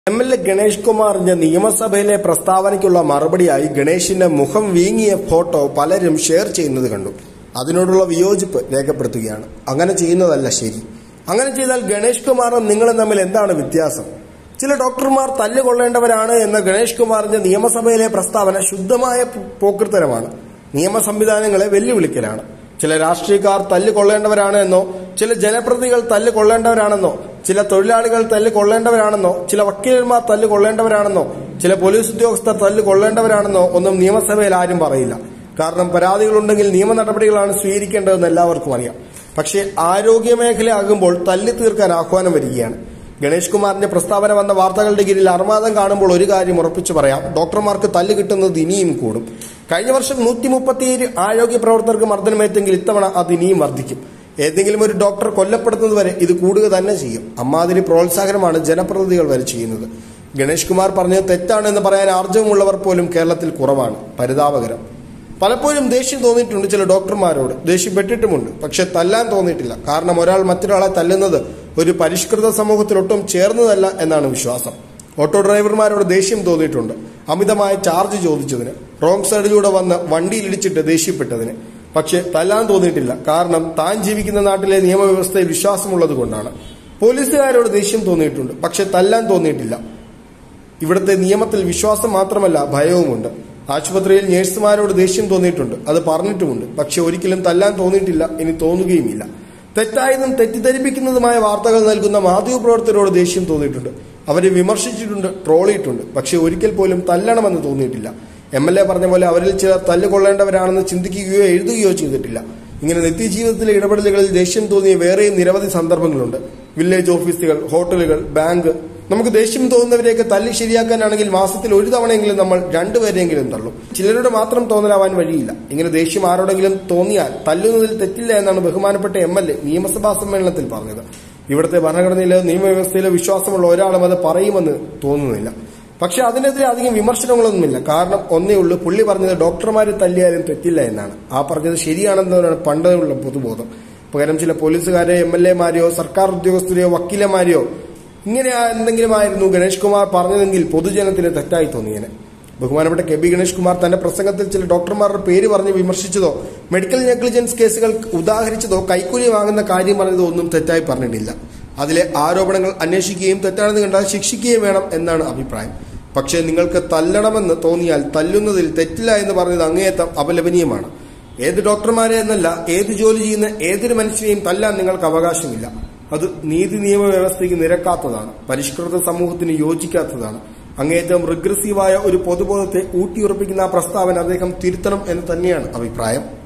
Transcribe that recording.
M L A Ganesh കുമാറിന്റെ നിയമസഭയിലെ പ്രസ്താവനയ്ക്കുള്ള മറുപടിയായി ഗണേഷിന്റെ മുഖം വീങ്ങിയ ഫോട്ടോ പലരും ഷെയർ ചെയ്യുന്നത് കണ്ടു അതിനോടുള്ള വിയോജിപ്പ് രേഖപ്പെടുത്തുകയാണ് അങ്ങനെ ചെയ്യുന്നതല്ല ശരി അങ്ങനെ ചെയ്താൽ ഗണേഷ് കുമാറും നിങ്ങളും തമ്മിൽ എന്താണ് വ്യത്യാസം ചില ഡോക്ടർമാർ തല്ലുകൊള്ളേണ്ടവരാണ് എന്ന ഗണേഷ് കുമാറിന്റെ നിയമസഭയിലെ പ്രസ്താവന ശുദ്ധമായ പോ- പോക്കൃത്തരമാണ് നിയമ സംവിധാനങ്ങളെ വെല്ലുവിളിക്കലാണ് ചില രാഷ്ട്രീയക്കാർ തല്ലുകൊള്ളേണ്ടവരാണ് എന്നോ ചില ജനപ്രതികൾ തല്ലുകൊള്ളേണ്ടവരാണെന്നോ ചില തൊഴിലാളികൾ തല്ലുകൊള്ളേണ്ടവരാണെന്നോ ചില വക്കീലന്മാർ തല്ലുകൊള്ളേണ്ടവരാണെന്നോ ചില പോലീസ് ഉദ്യോഗസ്ഥർ തല്ലുകൊള്ളേണ്ടവരാണെന്നോ ഒന്നും നിയമസഭയിൽ ആരും പറയില്ല കാരണം പരാതികളുണ്ടെങ്കിൽ നിയമ നടപടികളാണ് സ്വീകരിക്കേണ്ടതെന്ന് എല്ലാവർക്കും അറിയാം പക്ഷേ ആരോഗ്യമേഖലയാകുമ്പോൾ തല്ലി തീർക്കാൻ ആഹ്വാനം വരികയാണ് ഗണേഷ് കുമാറിന്റെ പ്രസ്താവന വന്ന വാർത്തകളുടെ കീഴിൽ അർമാദം കാണുമ്പോൾ ഒരു കാര്യം ഉറപ്പിച്ചു പറയാം ഡോക്ടർമാർക്ക് തല്ല് കിട്ടുന്നത് ഇനിയും കൂടും കഴിഞ്ഞ വർഷം നൂറ്റി മുപ്പത്തിയേഴ് ആരോഗ്യ പ്രവർത്തകർക്ക് മർദ്ദനമേറ്റെങ്കിൽ ഇത്തവണ അത് ഇനിയും വർദ്ധിക്കും ഏതെങ്കിലും ഒരു ഡോക്ടർ കൊല്ലപ്പെടുന്നത് വരെ ഇത് കൂടുക തന്നെ ചെയ്യും അമ്മാതിരി പ്രോത്സാഹനമാണ് ജനപ്രതിനിധികൾ വരെ ചെയ്യുന്നത് ഗണേഷ് കുമാർ പറഞ്ഞത് തെറ്റാണെന്ന് പറയാൻ ആർജവമുള്ളവർ പോലും കേരളത്തിൽ കുറവാണ് പരിതാപകരം പലപ്പോഴും ദേഷ്യം തോന്നിയിട്ടുണ്ട് ചില ഡോക്ടർമാരോട് ദേഷ്യപ്പെട്ടിട്ടുമുണ്ട് പക്ഷെ തല്ലാൻ തോന്നിയിട്ടില്ല കാരണം ഒരാൾ മറ്റൊരാളെ തല്ലുന്നത് ഒരു പരിഷ്കൃത സമൂഹത്തിലൊട്ടും ചേർന്നതല്ല എന്നാണ് വിശ്വാസം ഓട്ടോ ഡ്രൈവർമാരോട് ദേഷ്യം തോന്നിയിട്ടുണ്ട് അമിതമായ ചാർജ് ചോദിച്ചതിന് റോങ് സൈഡിലൂടെ വന്ന് വണ്ടിയിലിടിച്ചിട്ട് ദേഷ്യപ്പെട്ടതിന് പക്ഷെ തല്ലാൻ തോന്നിയിട്ടില്ല കാരണം താൻ ജീവിക്കുന്ന നാട്ടിലെ നിയമവ്യവസ്ഥയിൽ വിശ്വാസമുള്ളത് കൊണ്ടാണ് പോലീസുകാരോട് ദേഷ്യം തോന്നിയിട്ടുണ്ട് പക്ഷെ തല്ലാൻ തോന്നിയിട്ടില്ല ഇവിടുത്തെ നിയമത്തിൽ വിശ്വാസം മാത്രമല്ല ഭയവുമുണ്ട് ആശുപത്രിയിൽ നഴ്സുമാരോട് ദേഷ്യം തോന്നിയിട്ടുണ്ട് അത് പറഞ്ഞിട്ടുമുണ്ട് പക്ഷെ ഒരിക്കലും തല്ലാൻ തോന്നിയിട്ടില്ല ഇനി തോന്നുകയുമില്ല തെറ്റായതും തെറ്റിദ്ധരിപ്പിക്കുന്നതുമായ വാർത്തകൾ നൽകുന്ന മാധ്യമപ്രവർത്തകരോട് ദേഷ്യം തോന്നിയിട്ടുണ്ട് അവരെ വിമർശിച്ചിട്ടുണ്ട് ട്രോളിയിട്ടുണ്ട് പക്ഷെ ഒരിക്കൽ പോലും തല്ലണമെന്ന് തോന്നിയിട്ടില്ല എം എൽ എ പറഞ്ഞ പോലെ അവരിൽ ചിലർ തല്ലുകൊള്ളേണ്ടവരാണെന്ന് ചിന്തിക്കുകയോ എഴുതുകയോ ചെയ്തിട്ടില്ല ഇങ്ങനെ നിത്യജീവിതത്തിലെ ഇടപെടലുകളിൽ ദേഷ്യം തോന്നിയ വേറെയും നിരവധി സന്ദർഭങ്ങളുണ്ട് വില്ലേജ് ഓഫീസുകൾ ഹോട്ടലുകൾ ബാങ്ക് നമുക്ക് ദേഷ്യം തോന്നുന്നവരെയൊക്കെ തല്ലി ശരിയാക്കാനാണെങ്കിൽ മാസത്തിൽ ഒരു തവണയെങ്കിലും നമ്മൾ രണ്ടുപേരെങ്കിലും തള്ളും ചിലരുടെ മാത്രം തോന്നലാവാൻ വഴിയില്ല ഇങ്ങനെ ദേഷ്യം ആരോടെങ്കിലും തോന്നിയാൽ തല്ലുന്നതിൽ തെറ്റില്ല എന്നാണ് ബഹുമാനപ്പെട്ട എം എൽ എ നിയമസഭാ സമ്മേളനത്തിൽ പറഞ്ഞത് ഇവിടുത്തെ ഭരണഘടനയിലോ നിയമവ്യവസ്ഥയിലോ വിശ്വാസമുള്ള ഒരാളും അത് പറയുമെന്ന് തോന്നുന്നില്ല പക്ഷെ അതിനെതിരെ അധികം വിമർശനങ്ങളൊന്നുമില്ല കാരണം ഒന്നേ ഉള്ളൂ പുള്ളി പറഞ്ഞത് ഡോക്ടർമാരെ തല്ലിയാലും തെറ്റില്ല എന്നാണ് ആ പറഞ്ഞത് ശരിയാണെന്നതാണ് പണ്ടുള്ള പൊതുബോധം പകരം ചില പോലീസുകാരെ എം എൽ എമാരെയോ സർക്കാർ ഉദ്യോഗസ്ഥരെയോ വക്കീലമാരെയോ ഇങ്ങനെ എന്തെങ്കിലും ആയിരുന്നു ഗണേഷ് കുമാർ പറഞ്ഞതെങ്കിൽ പൊതുജനത്തിന് തെറ്റായി തോന്നിയേനെ ബഹുമാനപ്പെട്ട കെ ബി ഗണേഷ് കുമാർ തന്റെ പ്രസംഗത്തിൽ ചില ഡോക്ടർമാരുടെ പേര് പറഞ്ഞ് വിമർശിച്ചതോ മെഡിക്കൽ നെഗ്ലിജൻസ് കേസുകൾ ഉദാഹരിച്ചതോ കൈക്കൂലി വാങ്ങുന്ന കാര്യം പറഞ്ഞതോ ഒന്നും തെറ്റായി പറഞ്ഞിട്ടില്ല അതിലെ ആരോപണങ്ങൾ അന്വേഷിക്കുകയും തെറ്റാണെന്ന് കണ്ടാൽ ശിക്ഷിക്കുകയും വേണം എന്നാണ് അഭിപ്രായം പക്ഷേ നിങ്ങൾക്ക് തല്ലണമെന്ന് തോന്നിയാൽ തല്ലുന്നതിൽ തെറ്റില്ല എന്ന് പറഞ്ഞത് അങ്ങേയറ്റം അപലപനീയമാണ് ഏത് ഡോക്ടർമാരെ എന്നല്ല ഏത് ജോലി ചെയ്യുന്ന ഏതൊരു മനുഷ്യനെയും തല്ലാൻ നിങ്ങൾക്ക് അവകാശമില്ല അത് നീതി നിയമ വ്യവസ്ഥയ്ക്ക് നിരക്കാത്തതാണ് പരിഷ്കൃത സമൂഹത്തിന് യോജിക്കാത്തതാണ് അങ്ങേയറ്റം റിഗ്രസീവായ ഒരു പൊതുബോധത്തെ ഊട്ടിയുറപ്പിക്കുന്ന ആ പ്രസ്താവന അദ്ദേഹം തിരുത്തണം എന്ന് തന്നെയാണ് അഭിപ്രായം